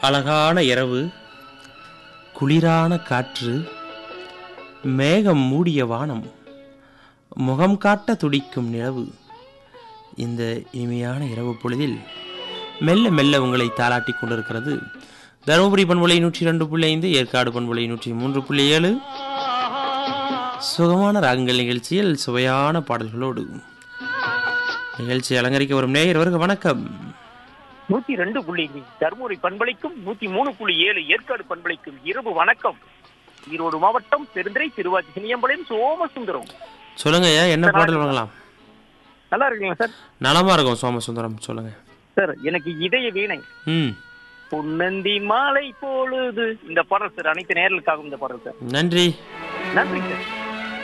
அழகான இரவு குளிரான காற்று மேகம் மூடிய வானம் முகம் காட்ட துடிக்கும் நிலவு இந்த இனிமையான இரவு பொழுதில் மெல்ல மெல்ல உங்களை தாளாட்டி கொண்டிருக்கிறது தருமபுரி பண்புலை நூற்றி ரெண்டு புள்ளி ஐந்து ஏற்காடு பண்புலை நூற்றி மூன்று புள்ளி ஏழு சுகமான ராகங்கள் நிகழ்ச்சியில் சுவையான பாடல்களோடு நிகழ்ச்சி அலங்கரிக்க வரும் நேயர் வருக வணக்கம் நூத்தி ரெண்டு புள்ளி தருமபுரி பண்பளிக்கும் நூத்தி மூணு புள்ளி ஏழு ஏற்காடு பண்பளிக்கும் இரவு வணக்கம் ஈரோடு மாவட்டம் பெருந்துறை திருவாச்சி சினியம்பலம் சோமசுந்தரம் சொல்லுங்க ஐயா என்ன பாடல் வாங்கலாம் நல்லா இருக்கீங்களா சார் நலமா இருக்கும் சோமசுந்தரம் சொல்லுங்க சார் எனக்கு இதய வீணை ம் பொன்னந்தி மாலை பொழுது இந்த பாடல் சார் அனைத்து நேர்களுக்காகவும் இந்த பாடல் சார் நன்றி நன்றி சார்